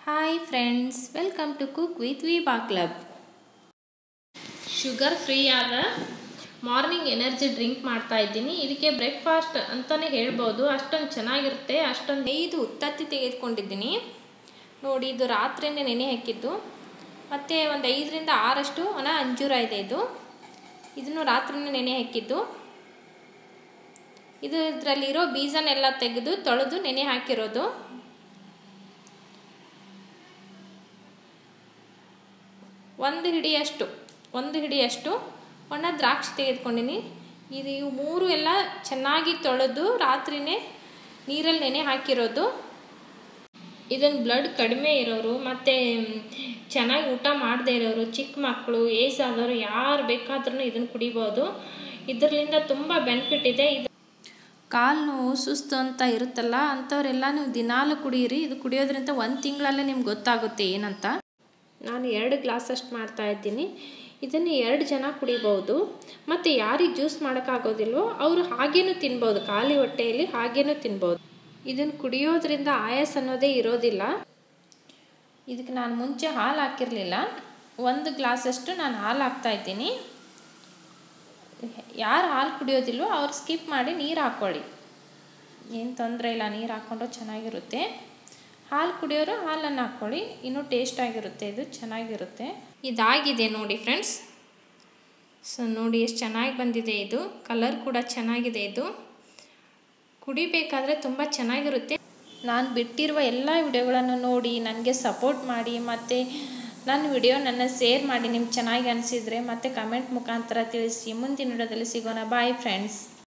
hi friends welcome to cook with Vibha club sugar free ಆದ morning energy drink ಮಾಡ್ತಾ ಇದ್ದೀನಿ ಇದಕ್ಕೆ ಬ್ರೇಕ್ಫಾಸ್ಟ್ ಅಂತಲೇ ಹೇಳ್ಬೋದು ಅಷ್ಟೊಂದು ಚೆನ್ನಾಗಿರುತ್ತೆ ಅಷ್ಟೊಂದು ಐದು ಉತ್ತತ್ತಿ ತೆಗೆದುಕೊಂಡಿದ್ದೀನಿ ನೋಡಿ ಇದು ರಾತ್ರಿನೇ ನೆನೆ ಹಾಕಿದ್ದು ಮತ್ತು ಒಂದು ಐದರಿಂದ ಆರಷ್ಟು ಒಣ ಅಂಜೂರ ಇದೆ ಇದು ಇದನ್ನು ರಾತ್ರಿನೇ ನೆನೆ ಹಾಕಿದ್ದು ಇದು ಇದರಲ್ಲಿರೋ ಬೀಜನೆಲ್ಲ ತೆಗೆದು ತೊಳೆದು ನೆನೆ ಹಾಕಿರೋದು ಒಂದು ಹಿಡಿಯಷ್ಟು ಒಂದು ಹಿಡಿಯಷ್ಟು ಒಣ ದ್ರಾಕ್ಷಿ ತೆಗೆದುಕೊಂಡಿನಿ ಇದು ಇವು ಮೂರು ಎಲ್ಲ ಚೆನ್ನಾಗಿ ತೊಳೆದು ರಾತ್ರಿನೇ ನೀರಲ್ಲಿ ನೆನೆ ಹಾಕಿರೋದು ಇದನ್ನು ಬ್ಲಡ್ ಕಡಿಮೆ ಇರೋರು ಮತ್ತು ಚೆನ್ನಾಗಿ ಊಟ ಮಾಡದೇ ಇರೋರು ಚಿಕ್ಕ ಮಕ್ಕಳು ಏಜ್ ಆದವರು ಯಾರು ಬೇಕಾದ್ರೂ ಇದನ್ನು ಕುಡಿಬೋದು ಇದರಿಂದ ತುಂಬ ಬೆನಿಫಿಟ್ ಇದೆ ಇದು ಕಾಲು ನೋವು ಸುಸ್ತು ಅಂತ ಇರುತ್ತಲ್ಲ ಅಂಥವರೆಲ್ಲ ನೀವು ದಿನಾಲು ಕುಡಿಯಿರಿ ಇದು ಕುಡಿಯೋದ್ರಿಂದ ಒಂದು ತಿಂಗಳಲ್ಲೇ ನಿಮ್ಗೆ ಗೊತ್ತಾಗುತ್ತೆ ಏನಂತ ನಾನು ಎರಡು ಗ್ಲಾಸಷ್ಟು ಮಾಡ್ತಾ ಇದ್ದೀನಿ ಇದನ್ನು ಎರಡು ಜನ ಕುಡಿಬೋದು ಮತ್ತು ಯಾರಿಗೆ ಜ್ಯೂಸ್ ಮಾಡೋಕ್ಕಾಗೋದಿಲ್ವೋ ಅವರು ಹಾಗೇನೂ ತಿನ್ಬೋದು ಖಾಲಿ ಹೊಟ್ಟೆಯಲ್ಲಿ ಹಾಗೇನೂ ತಿನ್ಬೋದು ಇದನ್ನು ಕುಡಿಯೋದ್ರಿಂದ ಆಯಾಸ ಅನ್ನೋದೇ ಇರೋದಿಲ್ಲ ಇದಕ್ಕೆ ನಾನು ಮುಂಚೆ ಹಾಲು ಹಾಕಿರಲಿಲ್ಲ ಒಂದು ಗ್ಲಾಸಷ್ಟು ನಾನು ಹಾಲು ಹಾಕ್ತಾ ಇದ್ದೀನಿ ಯಾರು ಹಾಲು ಕುಡಿಯೋದಿಲ್ವೋ ಅವ್ರು ಸ್ಕಿಪ್ ಮಾಡಿ ನೀರು ಹಾಕ್ಕೊಳ್ಳಿ ಏನು ತೊಂದರೆ ಇಲ್ಲ ನೀರು ಹಾಕ್ಕೊಂಡ್ರೆ ಚೆನ್ನಾಗಿರುತ್ತೆ ಹಾಲು ಕುಡಿಯೋರು ಹಾಲನ್ನು ಹಾಕ್ಕೊಳ್ಳಿ ಇನ್ನೂ ಟೇಸ್ಟ್ ಆಗಿರುತ್ತೆ ಇದು ಚೆನ್ನಾಗಿರುತ್ತೆ ಇದಾಗಿದೆ ನೋಡಿ ಫ್ರೆಂಡ್ಸ್ ಸೊ ನೋಡಿ ಎಷ್ಟು ಚೆನ್ನಾಗಿ ಬಂದಿದೆ ಇದು ಕಲರ್ ಕೂಡ ಚೆನ್ನಾಗಿದೆ ಇದು ಕುಡಿಬೇಕಾದ್ರೆ ತುಂಬ ಚೆನ್ನಾಗಿರುತ್ತೆ ನಾನು ಬಿಟ್ಟಿರುವ ಎಲ್ಲ ವಿಡಿಯೋಗಳನ್ನು ನೋಡಿ ನನಗೆ ಸಪೋರ್ಟ್ ಮಾಡಿ ಮತ್ತು ನನ್ನ ವಿಡಿಯೋ ನನ್ನ ಶೇರ್ ಮಾಡಿ ನಿಮ್ಗೆ ಚೆನ್ನಾಗಿ ಅನಿಸಿದರೆ ಮತ್ತು ಕಮೆಂಟ್ ಮುಖಾಂತರ ತಿಳಿಸಿ ಮುಂದಿನ ವಿಡಿಯೋದಲ್ಲಿ ಸಿಗೋಣ ಬಾಯ್ ಫ್ರೆಂಡ್ಸ್